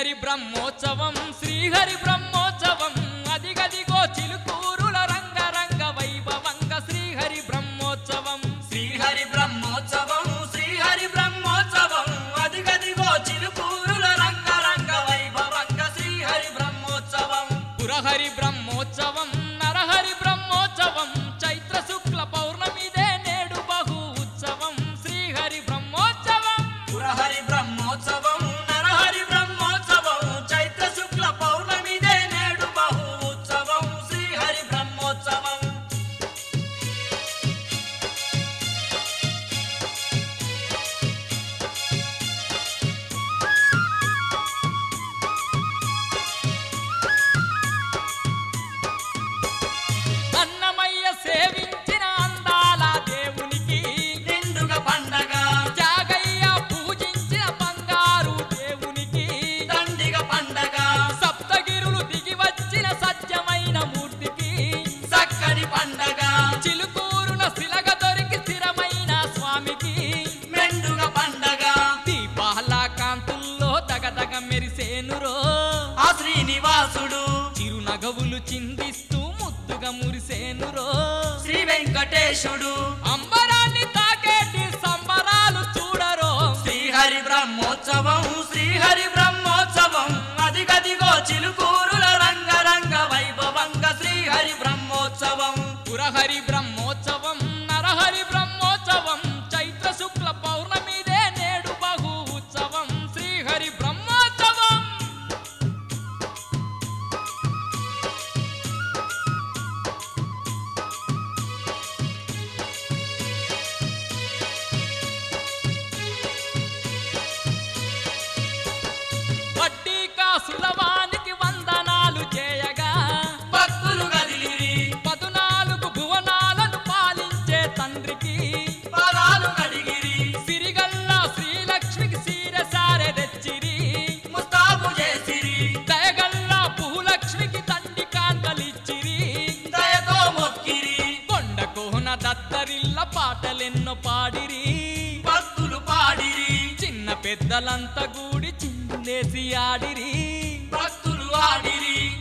శ్రీహరి బ్రహ్మోత్సవం శ్రీహరి బ్రహ్మోత్సవం అదిగదిగో చిలుకూరుల రంగరంగ వైభవంగ శ్రీహరి బ్రహ్మోత్సవం శ్రీహరి బ్రహ్మోత్సవం శ్రీహరి బ్రహ్మోత్సవం అదిగదిగో చిలుకూరుల రంగరంగ వైభవంగ శ్రీహరి బ్రహ్మోత్సవం పురహరి బ్రహ్మోత్సవం నరహరి బ్రహ్మోత్సవం చైత్ర శుక్ల పౌర్ణమిదే నేడు బహు ఉత్సవం శ్రీహరి బ్రహ్మోత్సవం పురహరి బ్రహ్మోత్సవం నరహరి బ్రహ్మోత్సవం చైత్ర శుక్ల పౌర్ణమిదే నేడు బహు ఉత్సవం శ్రీహరి బ్రహ్మోత్సవం అన్నమయ్య సేవించిన అందాల దేవునికి నిండుగా పండగ జాగయ్య పూజించిన బంగారు దేవునికి దండిగ పండగ సప్తగిరులు దిగి వచ్చిన సత్యమైన మూర్తికి చక్కని పండగ చిలుకూరున శిలగ దొరికి స్థిరమైన స్వామికి మెండుగా పండగ దీపాల కాంతుల్లో దగదగ మెరిసేనురో ఆ శ్రీనివాసుడు చిరునగవులు చిందిస్తూ ముద్దుగా మురిసేనురో శ్రీ వెంకటేశుడు అంబరాన్ని తాకేటి సంబరాలు చూడరో శ్రీహరి బ్రహ్మోత్సవం శ్రీహరి బ్రహ్మోత్సవం అదిగదిగో చిలుకూరుల రంగరంగ వైభవంగ శ్రీహరి బ్రహ్మోత్సవం పురహరి బ్రహ్మోత్సవం నరహరి బ్రహ్మోత్సవం చైత్ర శుక్ల పౌర్ణమిదే నేడు బహు ఉత్సవం శ్రీహరి బ్రహ్మోత్సవం వడ్డీ కాసులవానికి వందనాలు చేయగా భక్తులు గదిలిరి పదునాలుగు భువనాలను పాలించే తండ్రికి పదాలు కడిగిరి సిరిగల్ల శ్రీలక్ష్మికి సీర సారె తెచ్చిరి ముస్తాబు చేసిరి దయగల్ల భూలక్ష్మికి తండ్రి కాంతలిచ్చిరి దయతో మొక్కిరి కొండ కోన దత్తరిల్ల పాటలెన్నో పాడిరి భక్తులు పాడిరి చిన్న పెద్దలంతా గూడి చిందులేసి ఆడిరి భక్తులు ఆడిరి